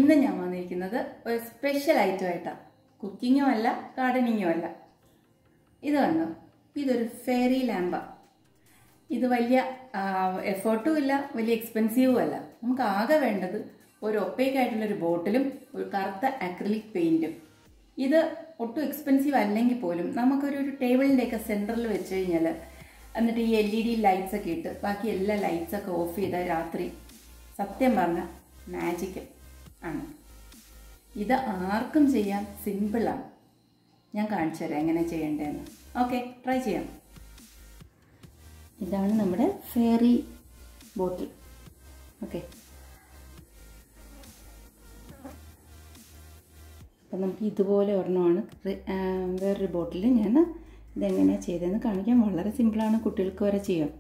ഇന്ന് ഞാൻ വന്നിരിക്കുന്നത് ഒരു സ്പെഷ്യൽ ഐറ്റം ആയിട്ടാണ് കുക്കിങ്ങും അല്ല ഗാർഡനിങ്ങും അല്ല ഇത് കണ്ടോ ഇതൊരു ഫെയറി ലാമ്പ ഇത് വലിയ എഫേർട്ടും ഇല്ല വലിയ എക്സ്പെൻസീവും അല്ല നമുക്ക് ആകെ വേണ്ടത് ഒരു ഒപ്പേക്കായിട്ടുള്ള ഒരു ബോട്ടിലും ഒരു കറുത്ത അക്രിലിക് പെയിന്റും ഇത് ഒട്ടും എക്സ്പെൻസീവ് അല്ലെങ്കിൽ പോലും നമുക്കൊരു ഒരു ടേബിളിൻ്റെ ഒക്കെ സെൻറ്ററിൽ വെച്ച് കഴിഞ്ഞാൽ എന്നിട്ട് ഈ എൽ ഇ ഡി ലൈറ്റ്സ് ഒക്കെ ഇട്ട് ബാക്കി എല്ലാ ലൈറ്റ്സ് ഒക്കെ ഓഫ് ചെയ്ത രാത്രി സത്യം പറഞ്ഞ മാജിക് ആണ് ഇത് ആർക്കും ചെയ്യാൻ സിമ്പിളാണ് ഞാൻ കാണിച്ചു തരാം എങ്ങനെ ചെയ്യേണ്ടതെന്ന് ഓക്കെ ട്രൈ ചെയ്യാം ഇതാണ് നമ്മുടെ ഫെയറി ബോട്ടിൽ ഓക്കെ അപ്പം നമുക്ക് ഇതുപോലെ ഒരെണ്ണമാണ് റി- ആ, വേറൊരു ബോട്ടിൽ ഞാൻ ഇതെങ്ങനെയാണ് ചെയ്തതെന്ന് കാണിക്കാൻ വളരെ സിമ്പിളാണ് കുട്ടികൾക്ക് വരെ ചെയ്യാം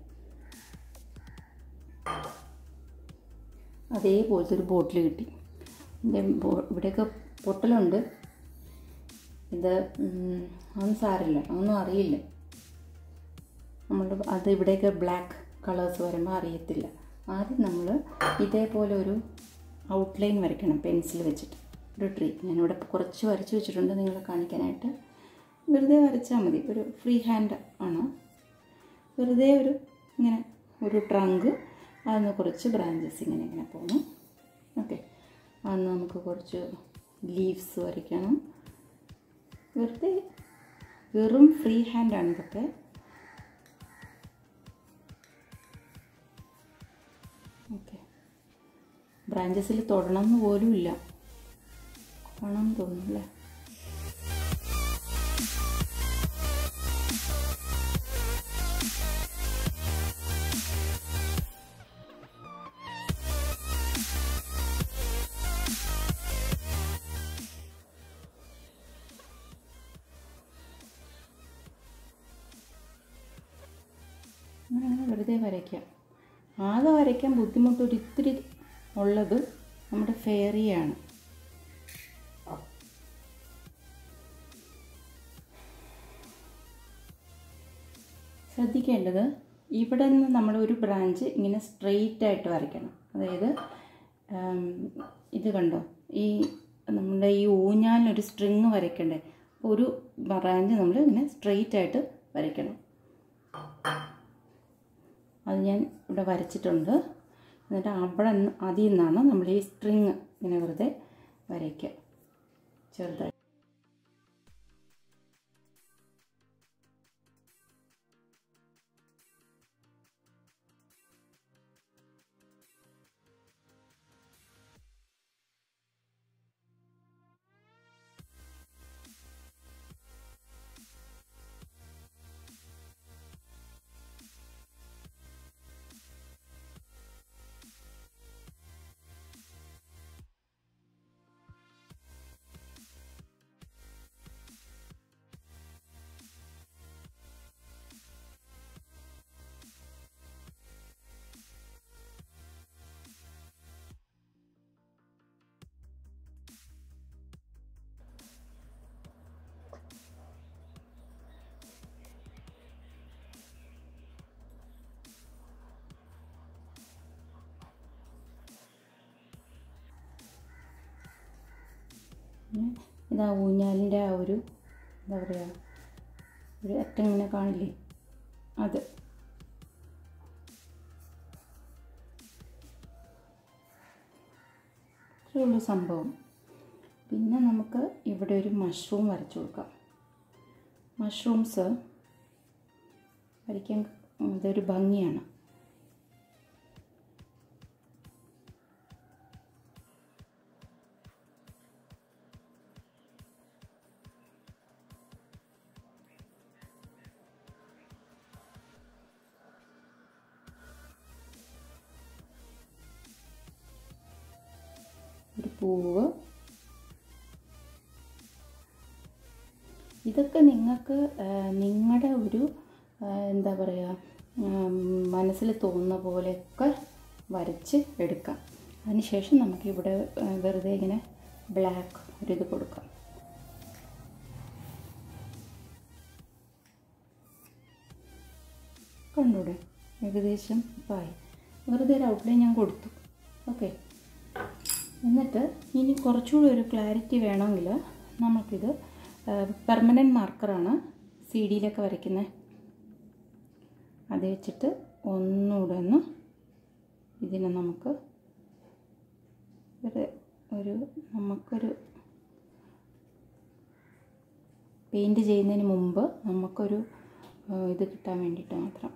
അതേപോലത്തെ ഒരു ബോട്ടിൽ കിട്ടി ഇതിൻ്റെ ബോ- ഇവിടെയൊക്കെ പൊട്ടലുണ്ട് ഇത് ഉം, അതൊന്നും സാരമില്ല അതൊന്നും അറിയില്ല നമ്മളുടെ അത് ഇവിടെയൊക്കെ ബ്ലാക്ക് കളേഴ്സ് വരുമ്പോൾ അറിയത്തില്ല ആദ്യം നമ്മൾ ഇതേപോലെ ഒരു ഔട്ട്ലൈൻ വരയ്ക്കണം പെൻസിൽ വെച്ചിട്ട് ഒരു ട്രീ ഞാനിവിടെ കുറച്ച് വരച്ച് വെച്ചിട്ടുണ്ട് നിങ്ങളെ കാണിക്കാനായിട്ട് വെറുതെ വരച്ചാൽ മതി ഒരു ഫ്രീ ഹാൻഡ് ആണ് വെറുതെ ഒരു ഇങ്ങനെ ഒരു ട്രങ്ക് അതിന് കുറച്ച് ബ്രാഞ്ചസ് ഇങ്ങനെ ഇങ്ങനെ പോകുന്നു ഓക്കെ അന്ന് നമുക്ക് കുറച്ച് ലീവ്സ് വരയ്ക്കണം വെറുതെ വെറും ഫ്രീ ഹാൻഡാണ് ഇതൊക്കെ ഓക്കെ ബ്രാഞ്ചസിൽ തൊടണം എന്ന് പോലും ഇല്ല കാണാൻ തോന്നുന്നു അല്ലേ അങ്ങനെ അങ്ങനെ വെറുതെ വരയ്ക്കാം ആകെ വരയ്ക്കാൻ ബുദ്ധിമുട്ട് ഒരു ഇത്തിരി ഉള്ളത് നമ്മുടെ ഫെയറിയാണ് ശ്രദ്ധിക്കേണ്ടത് ഇവിടെ നിന്ന് നമ്മൾ ഒരു ബ്രാഞ്ച് ഇങ്ങനെ സ്ട്രെയിറ്റ് ആയിട്ട് വരയ്ക്കണം അതായത് ആം, ഇത് കണ്ടോ ഈ നമ്മുടെ ഈ ഊഞ്ഞാലിനൊരു സ്ട്രിങ് വരയ്ക്കണ്ടേ ഒരു ബ്രാഞ്ച് നമ്മൾ ഇങ്ങനെ സ്ട്രെയിറ്റ് ആയിട്ട് വരയ്ക്കണം അത് ഞാൻ ഇവിടെ വരച്ചിട്ടുണ്ട് എന്നിട്ട് അവിടെ നിന്ന് അതിൽ നിന്നാണ് നമ്മൾ ഈ സ്ട്രിങ് ഇങ്ങനെ വെറുതെ വരയ്ക്കുക ചെറുതായി പിന്നെ ഇതാ ഊഞ്ഞാലിൻ്റെ ആ ഒരു എന്താ പറയുക ഒരു അറ്റം ഇങ്ങനെ കാണില്ലേ അത് ഇത്രയേ ഉള്ളൂ സംഭവം പിന്നെ നമുക്ക് ഇവിടെ ഒരു മഷ്റൂം വരച്ചു കൊടുക്കാം മഷ്റൂംസ് വരയ്ക്കാൻ ഇതൊരു ഭംഗിയാണ് ഒരു പൂവ് ഇതൊക്കെ നിങ്ങൾക്ക് നിങ്ങളുടെ ഒരു ആ, എന്താ പറയുക മനസ്സിൽ തോന്നുന്ന പോലെയൊക്കെ വരച്ച് എടുക്കാം അതിനുശേഷം നമുക്ക് ഇവിടെ ആ, വെറുതെ ഇങ്ങനെ ബ്ലാക്ക് ഒരിത് കൊടുക്കാം കണ്ടൂടെ ഏകദേശം ഇപ്പം ആയി വെറുതെ ഒരു ഔട്ട്ലൈൻ ഞാൻ കൊടുത്തു ഓക്കെ എന്നിട്ട് ഇനി കുറച്ചുകൂടി ഒരു ക്ലാരിറ്റി വേണമെങ്കിൽ നമുക്കിത് പെർമനൻറ്റ് മാർക്കറാണ് സി ഡിയിലൊക്കെ വരയ്ക്കുന്നത് അത് വെച്ചിട്ട് ഒന്നുകൂടെ ഒന്ന് ഇതിനെ നമുക്ക് ഒരു ഒരു നമുക്കൊരു പെയിൻറ്റ് ചെയ്യുന്നതിന് മുമ്പ് നമുക്കൊരു ഇത് കിട്ടാൻ വേണ്ടിയിട്ട് മാത്രം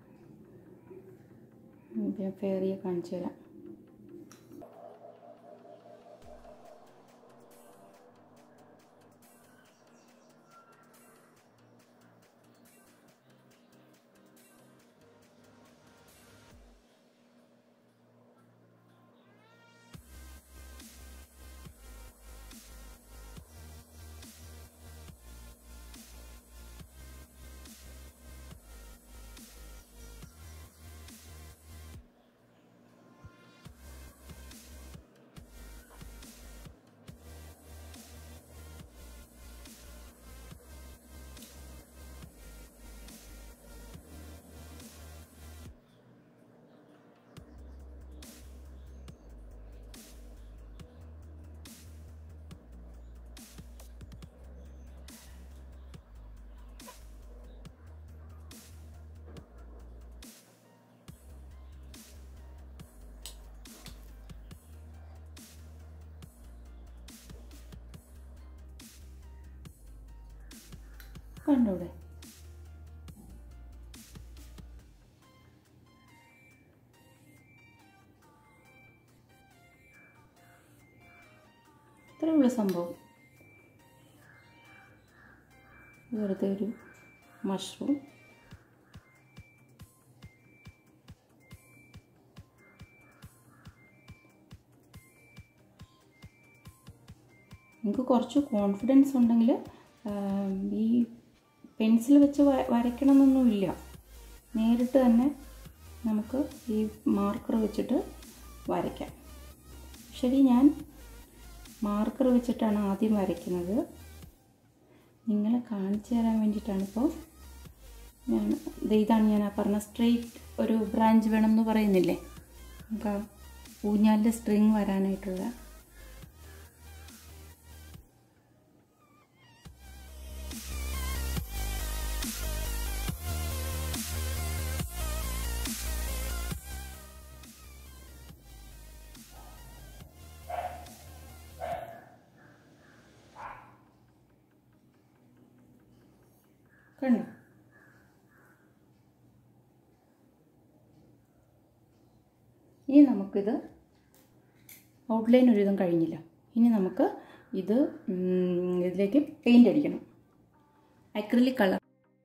ഞാൻ ഫെയറിയെ കാണിച്ചു തരാം കണ്ടൂടെ ഇത്രയുള്ള സംഭവം വെറുതെ ഒരു മഷ്റൂം നിങ്ങൾക്ക് കുറച്ച് കോൺഫിഡൻസ് ഉണ്ടെങ്കിൽ ഈ പെൻസിൽ വെച്ച് വരയ്ക്കണമെന്നൊന്നുമില്ല നേരിട്ട് തന്നെ നമുക്ക് ഈ മാർക്കർ വെച്ചിട്ട് വരയ്ക്കാം ശരി ഞാൻ മാർക്കർ വെച്ചിട്ടാണ് ആദ്യം വരയ്ക്കുന്നത് നിങ്ങളെ കാണിച്ചു തരാൻ വേണ്ടിയിട്ടാണ് ഇപ്പോൾ ഞാൻ ഇതാണ് ഞാൻ ആ പറഞ്ഞ സ്ട്രെയിറ്റ് ഒരു ബ്രാഞ്ച് വേണം എന്ന് പറയുന്നില്ലേ നമുക്ക് ആ ഊഞ്ഞാലിൻ്റെ സ്ട്രിങ് വരാനായിട്ടുള്ള കണ്ടോ ഇനി നമുക്കിത് ഔട്ട്ലൈൻ ഒരുവിധം കഴിഞ്ഞില്ല ഇനി നമുക്ക് ഇത് ഇതിലേക്ക് പെയിൻ്റ് അടിക്കണം അക്രിലിക് കളർ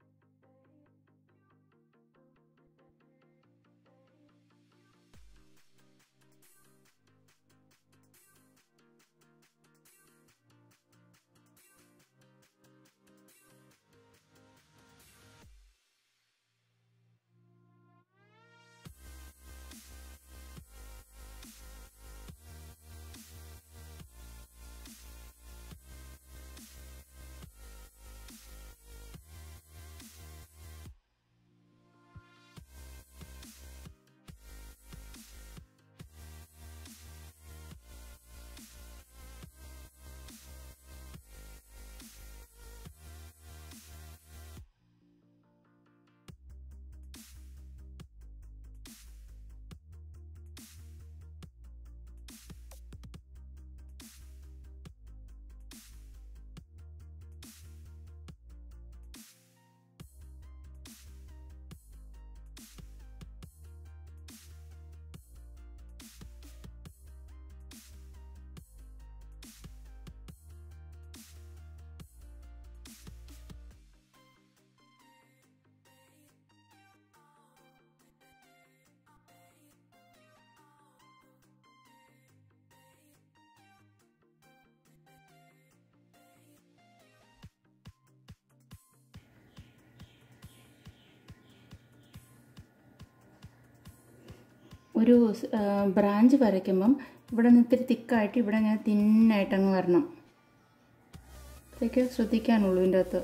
ഒരു ബ്രാഞ്ച് വരയ്ക്കുമ്പം ഇവിടെ നിന്ന് ഇത്തിരി തിക്കായിട്ട് ഇവിടെ ഇങ്ങനെ തിന്നായിട്ട് അങ്ങ് വരണം ഇതൊക്കെ ശ്രദ്ധിക്കാനുള്ളൂ ഇതിൻ്റെ അകത്ത്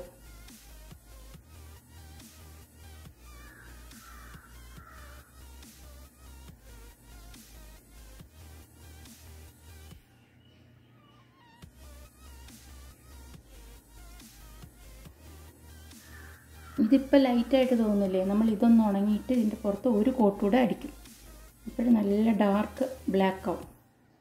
ഇതിപ്പോൾ ലൈറ്റായിട്ട് തോന്നുന്നില്ലേ നമ്മൾ ഇതൊന്ന് ഉണങ്ങിയിട്ട് ഇതിൻ്റെ പുറത്ത് ഒരു കോട്ട് കൂടെ അടിക്കും ഇപ്പോഴും നല്ല ഡാർക്ക് ബ്ലാക്ക് ആവും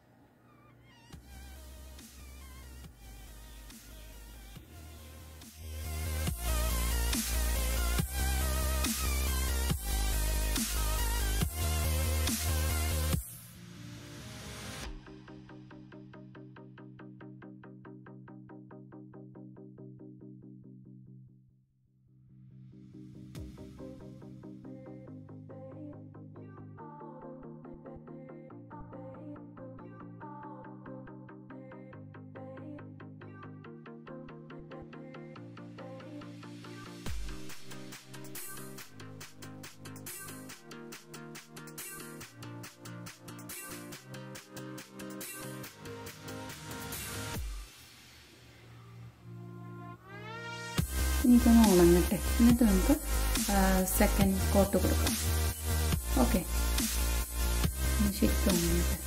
ഇനിയിപ്പോൾ ഉണങ്ങട്ടെ എന്നിട്ട് നമുക്ക് സെക്കൻഡ് കോട്ട് കൊടുക്കാം ഓക്കെ ശരിക്കും ഉണങ്ങട്ടെ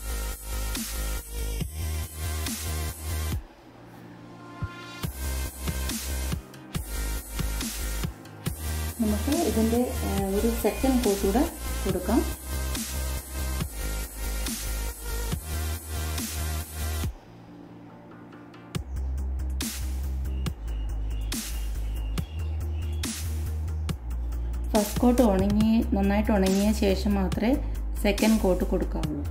നമുക്ക് ഇതിൻ്റെ ഒരു സെക്കൻഡ് കോട്ട് കൂടെ കൊടുക്കാം ഫസ്റ്റ് കോട്ട് ഉണങ്ങി നന്നായിട്ട് ഉണങ്ങിയ ശേഷം മാത്രമേ സെക്കൻഡ് കോട്ട് കൊടുക്കാവുള്ളൂ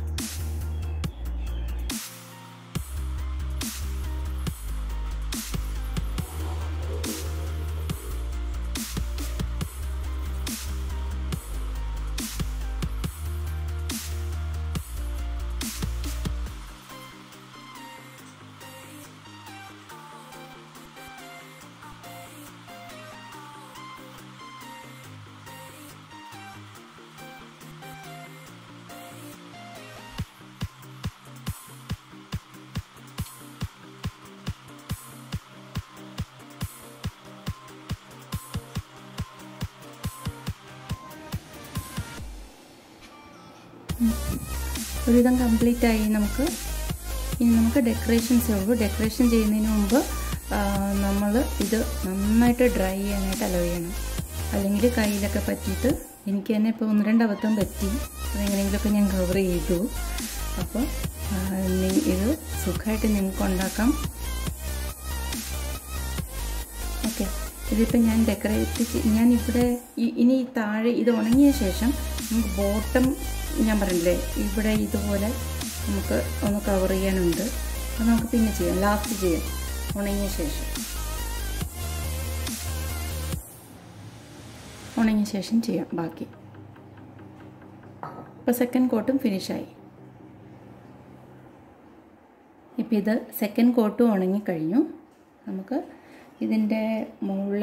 ഒരുവിധം കംപ്ലീറ്റ് ആയി നമുക്ക് ഇനി നമുക്ക് ഡെക്കറേഷൻസേ ഉള്ളൂ ഡെക്കറേഷൻ ചെയ്യുന്നതിന് മുമ്പ് നമ്മൾ ഇത് നന്നായിട്ട് ഡ്രൈ ചെയ്യാനായിട്ട് അലോ ചെയ്യണം അല്ലെങ്കിൽ കയ്യിലൊക്കെ പറ്റിയിട്ട് എനിക്ക് തന്നെ ഇപ്പോൾ ഒന്ന് രണ്ട് അബദ്ധം പറ്റി അതെങ്ങനെയെങ്കിലുമൊക്കെ ഞാൻ കവർ ചെയ്തു അപ്പോൾ ഇത് സുഖമായിട്ട് നിങ്ങൾക്ക് ഉണ്ടാക്കാം ഓക്കെ ഇതിപ്പോൾ ഞാൻ ഡെക്കറേറ്റ് ഞാൻ ഇവിടെ ഇനി താഴെ ഇത് ഉണങ്ങിയ ശേഷം നമുക്ക് ബോട്ടം ഞാൻ പറഞ്ഞില്ലേ ഇവിടെ ഇതുപോലെ നമുക്ക് ഒന്ന് കവർ ചെയ്യാനുണ്ട് അത് നമുക്ക് പിന്നെ ചെയ്യാം ലാസ്റ്റ് ചെയ്യാം ഉണങ്ങിയ ശേഷം ഉണങ്ങിയ ശേഷം ചെയ്യാം ബാക്കി ഇപ്പോൾ സെക്കൻഡ് കോട്ടും ഫിനിഷായി ഇപ്പം ഇത് സെക്കൻഡ് കോട്ടും ഉണങ്ങിക്കഴിഞ്ഞു നമുക്ക് ഇതിൻ്റെ മുകളിൽ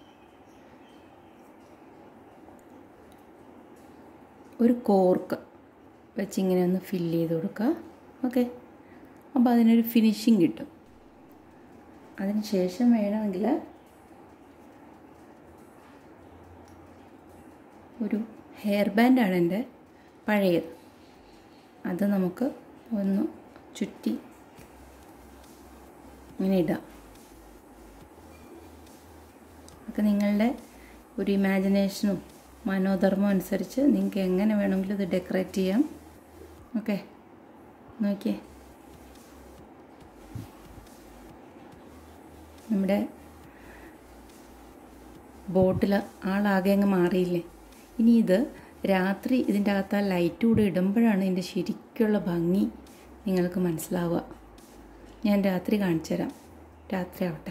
ഒരു കോർക്ക് വെച്ച് ഇങ്ങനെ ഒന്ന് ഫില്ല് ചെയ്ത് കൊടുക്കുക ഓക്കെ അപ്പോൾ അതിനൊരു ഫിനിഷിങ് കിട്ടും അതിന് ശേഷം വേണമെങ്കിൽ ഒരു ഹെയർ ബാൻഡാണ് എൻ്റെ പഴയത് അത് നമുക്ക് ഒന്ന് ചുറ്റി ഇങ്ങനെ ഇടാം ഒക്കെ നിങ്ങളുടെ ഒരു ഇമാജിനേഷനും മനോധർമ്മം അനുസരിച്ച് നിങ്ങൾക്ക് എങ്ങനെ വേണമെങ്കിലും ഇത് ഡെക്കറേറ്റ് ചെയ്യാം ഓക്കെ നോക്കിയേ നമ്മുടെ ബോട്ടിൽ ആളാകെ അങ്ങ് മാറിയില്ലേ ഇനി ഇത് രാത്രി ഇതിൻ്റെ അകത്ത് ആ ലൈറ്റ് കൂടെ ഇടുമ്പോഴാണ് ഇതിൻ്റെ ശരിക്കുള്ള ഭംഗി നിങ്ങൾക്ക് മനസ്സിലാവുക ഞാൻ രാത്രി കാണിച്ചു തരാം രാത്രി ആവട്ടെ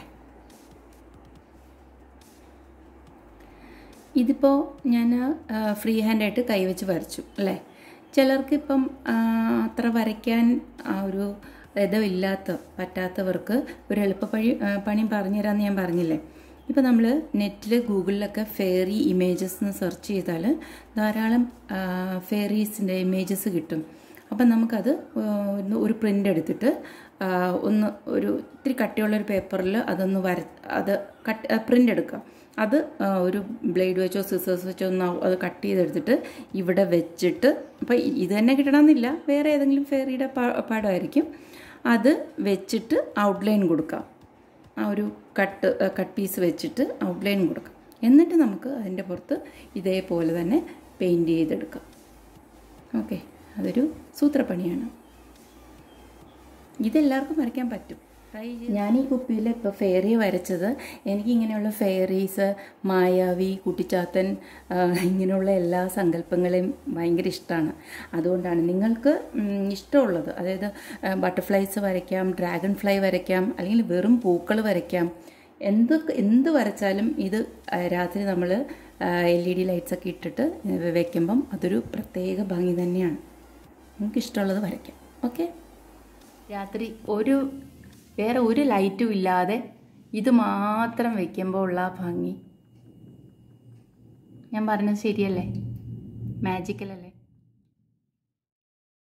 ഇതിപ്പോൾ ഞാൻ ഫ്രീ ഹാൻഡായിട്ട് കൈവച്ച് വരച്ചു അല്ലേ ചിലർക്കിപ്പം അത്ര വരയ്ക്കാൻ ആ ഒരു രഥമില്ലാത്ത പറ്റാത്തവർക്ക് ഒരു എളുപ്പപ്പഴി പണി പറഞ്ഞുതരാമെന്ന് ഞാൻ പറഞ്ഞില്ലേ ഇപ്പോൾ നമ്മൾ നെറ്റിൽ ഗൂഗിളിലൊക്കെ ഫെയറി ഇമേജസ് എന്ന് സെർച്ച് ചെയ്താൽ ധാരാളം ഫെയറീസിൻ്റെ ഇമേജസ് കിട്ടും അപ്പം നമുക്കത് ഒരു പ്രിൻ്റ് എടുത്തിട്ട് ഒന്ന് ഒരു ഇത്തിരി കട്ടിയുള്ളൊരു പേപ്പറിൽ അതൊന്ന് വര അത് കട്ട് പ്രിൻ്റ് എടുക്കാം അത് ഒരു ബ്ലേഡ് വെച്ചോ സിസേഴ്സ് വെച്ചോ ഒന്ന് അത് കട്ട് ചെയ്തെടുത്തിട്ട് ഇവിടെ വെച്ചിട്ട് അപ്പോൾ ഇത് തന്നെ കിട്ടണമെന്നില്ല വേറെ ഏതെങ്കിലും ഫെയറിയുടെ പടമായിരിക്കും അത് വെച്ചിട്ട് ഔട്ട്ലൈൻ കൊടുക്കാം ആ ഒരു കട്ട് കട്ട് പീസ് വെച്ചിട്ട് ഔട്ട്ലൈൻ കൊടുക്കാം എന്നിട്ട് നമുക്ക് അതിൻ്റെ പുറത്ത് ഇതേപോലെ തന്നെ പെയിൻറ്റ് ചെയ്തെടുക്കാം ഓക്കെ അതൊരു സൂത്രപ്പണിയാണ് ഇതെല്ലാവർക്കും വരയ്ക്കാൻ പറ്റും ട്രൈ ഞാൻ ഈ കുപ്പിയിൽ ഇപ്പോൾ ഫെയറി വരച്ചത് എനിക്ക് ഇങ്ങനെയുള്ള ഫെയറീസ് മായാവി കുട്ടിച്ചാത്തൻ ആ, ഇങ്ങനെയുള്ള എല്ലാ സങ്കല്പങ്ങളെയും ഭയങ്കര ഇഷ്ടമാണ് അതുകൊണ്ടാണ് നിങ്ങൾക്ക് ഉം, ഇഷ്ടമുള്ളത് അതായത് ബട്ടർഫ്ലൈസ് വരയ്ക്കാം ഡ്രാഗൺ ഫ്ലൈ വരയ്ക്കാം അല്ലെങ്കിൽ വെറും പൂക്കൾ വരയ്ക്കാം എന്ത് എന്ത് വരച്ചാലും ഇത് ആ, രാത്രി നമ്മൾ എൽ ഇ ഡി ലൈറ്റ്സൊക്കെ ഇട്ടിട്ട് വെക്കുമ്പം അതൊരു പ്രത്യേക ഭംഗി തന്നെയാണ് നിങ്ങൾക്ക് ഇഷ്ടമുള്ളത് വരയ്ക്കാം ഓക്കെ രാത്രി ഒരു വേറെ ഒരു ലൈറ്റും ഇല്ലാതെ ഇത് മാത്രം വെക്കുമ്പോൾ ഉള്ള ആ ഭംഗി ഞാൻ പറഞ്ഞത് ശരിയല്ലേ മാജിക്കലല്ലേ